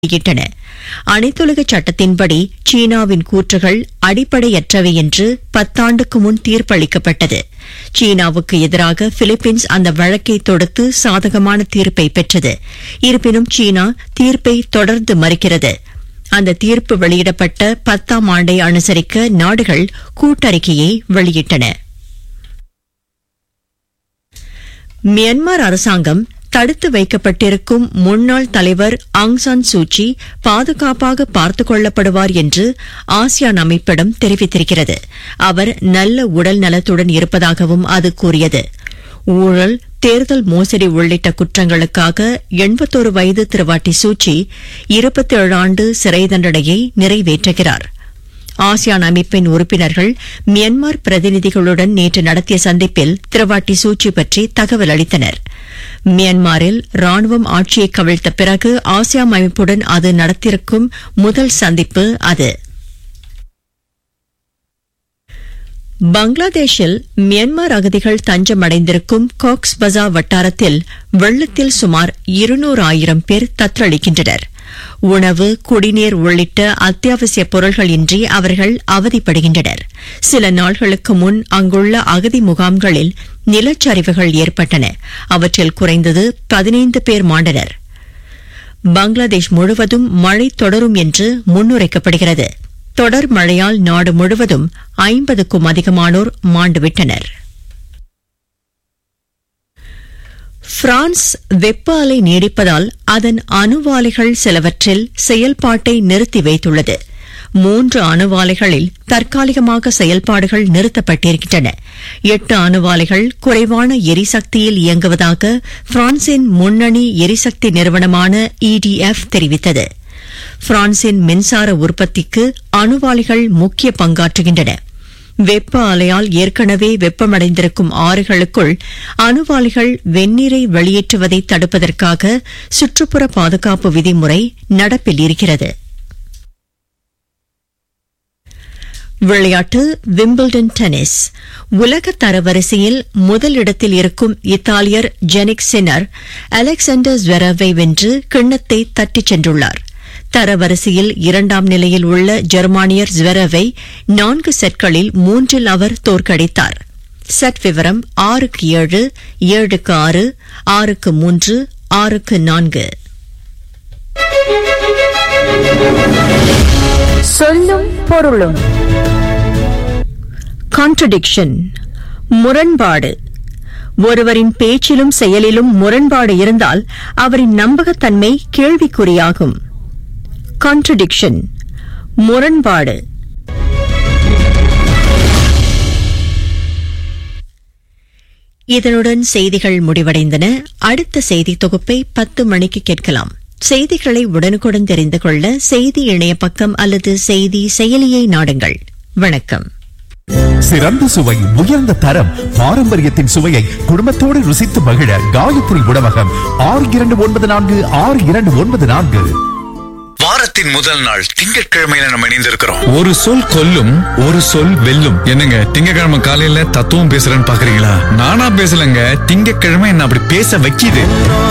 வெளியிட்டன அனைத்துலக சட்டத்தின்படி சீனாவின் கூற்றுகள் அடிப்படையற்றவை என்று பத்தாண்டுக்கு முன் தீர்ப்பளிக்கப்பட்டது சீனாவுக்கு எதிராக பிலிப்பீன்ஸ் அந்த வழக்கை தொடுத்து சாதகமான தீர்ப்பை பெற்றது இருப்பினும் சீனா தீர்ப்பை தொடர்ந்து மறுக்கிறது அந்த தீர்ப்பு வெளியிடப்பட்ட பத்தாம் ஆண்டை அனுசரிக்க நாடுகள் கூட்டறிக்கையை வெளியிட்டன மியான்மர் அரசாங்கம் தடுத்து வைக்கப்பட்டிருக்கும் முன்னாள் தலைவர் ஆங் சான் சூச்சி பாதுகாப்பாக பார்த்துக் கொள்ளப்படுவார் என்று ஆசியான் அமைப்பிடம் தெரிவித்திருக்கிறது அவர் நல்ல உடல் நலத்துடன் இருப்பதாகவும் அது கூறியது ஊழல் தேர்தல் மோசடி உள்ளிட்ட குற்றங்களுக்காக எண்பத்தொரு வயது திருவாட்டி சூச்சி இருபத்தேழு ஆண்டு சிறை தண்டனையை நிறைவேற்றுகிறார் ஆசியான் அமைப்பின் உறுப்பினர்கள் மியான்மர் பிரதிநிதிகளுடன் நேற்று நடத்திய சந்திப்பில் திரவாட்டி சூச்சி பற்றி தகவல் அளித்தனர் மியான்மரில் ராணுவம் ஆட்சியை கவிழ்த்த பிறகு ஆசியான் அமைப்புடன் அது நடத்தியிருக்கும் முதல் சந்திப்பு அது பங்களாதேஷில் மியான்மர் அகதிகள் தஞ்சமடைந்திருக்கும் காக்ஸ் பஜார் வட்டாரத்தில் வெள்ளத்தில் சுமார் இருநூறு ஆயிரம் பேர் தத்தளிக்கின்றனர் உணவு குடிநீர் உள்ளிட்ட அத்தியாவசிய பொருள்கள் இன்றி அவர்கள் அவதிப்படுகின்றனர் சில நாள்களுக்கு முன் அங்குள்ள அகதி முகாம்களில் நிலச்சரிவுகள் ஏற்பட்டன அவற்றில் குறைந்தது பதினைந்து பேர் மாண்டனர் பங்களாதேஷ் முழுவதும் மழை தொடரும் என்று முன்னுரைக்கப்படுகிறது தொடர் மழையால் நாடு முழுவதும் ஐம்பதுக்கும் அதிகமானோர் மாண்டுவிட்டனர் பிரான்ஸ் வெப்ப அலை நீடிப்பதால் அதன் அணுவாலைகள் சிலவற்றில் செயல்பாட்டை நிறுத்தி வைத்துள்ளது மூன்று அணுவாலைகளில் தற்காலிகமாக செயல்பாடுகள் நிறுத்தப்பட்டிருக்கின்றன எட்டு அணுவாலைகள் குறைவான எரிசக்தியில் இயங்குவதாக பிரான்சின் முன்னணி எரிசக்தி நிறுவனமான இடிஎஃப் தெரிவித்தது பிரான்சின் மின்சார உற்பத்திக்கு அணுவாலைகள் முக்கிய பங்காற்றுகின்றன வெப்ப அலையால் ஏற்கனவே வெப்பமடைந்திருக்கும் ஆறுகளுக்குள் அணுவாலிகள் வெந்நீரை வெளியேற்றுவதை தடுப்பதற்காக சுற்றுப்புற பாதுகாப்பு விதிமுறை நடப்பில் இருக்கிறது விளையாட்டு விம்பிள்டன் டென்னிஸ் உலக தரவரிசையில் முதலிடத்தில் இருக்கும் இத்தாலியர் ஜெனிக் சின்னர் அலெக்சாண்டர் ஜெரவை வென்று கிண்ணத்தை தட்டிச் சென்றுள்ளார் தரவரிசையில் இரண்டாம் நிலையில் உள்ள ஜெர்மானியர் ஜ்வெரவை நான்கு செட்களில் மூன்றில் அவர் தோற்கடித்தார் செட் விவரம் ஆறுக்கு ஏழு ஏழுக்கு ஆறு ஆறுக்கு மூன்று ஆறுக்கு நான்கு சொல்லும் பொருளும் கான்ட்ரடிக்ஷன் முரண்பாடு ஒருவரின் பேச்சிலும் செயலிலும் முரண்பாடு இருந்தால் அவரின் நம்பகத்தன்மை கேள்விக்குறியாகும் கான்ட்ரடிக்ஷன் முரண்பாடு இதனுடன் செய்திகள் முடிவடைந்தன அடுத்த செய்தி தொகுப்பை பத்து மணிக்கு கேட்கலாம் செய்திகளை உடனுக்குடன் தெரிந்து கொள்ள செய்தி இணைய பக்கம் அல்லது செய்தி செயலியை நாடுங்கள் வணக்கம் சிறந்த சுவை உயர்ந்த தரம் பாரம்பரியத்தின் சுவையை குடும்பத்தோடு ருசித்து மகிழ காயத்ரி உணவகம் ஆறு இரண்டு ஒன்பது நான்கு ஆறு இரண்டு ஒன்பது நான்கு வாரத்தின் முதல் நாள் திங்கட்கிழமையில நம்ம இணைந்திருக்கிறோம் ஒரு சொல் கொல்லும் ஒரு சொல் வெல்லும் என்னங்க திங்கக்கிழமை காலையில தத்துவம் பேசுறேன்னு பாக்குறீங்களா நானா பேசலங்க திங்கக்கிழமை என்ன அப்படி பேச வைக்கிது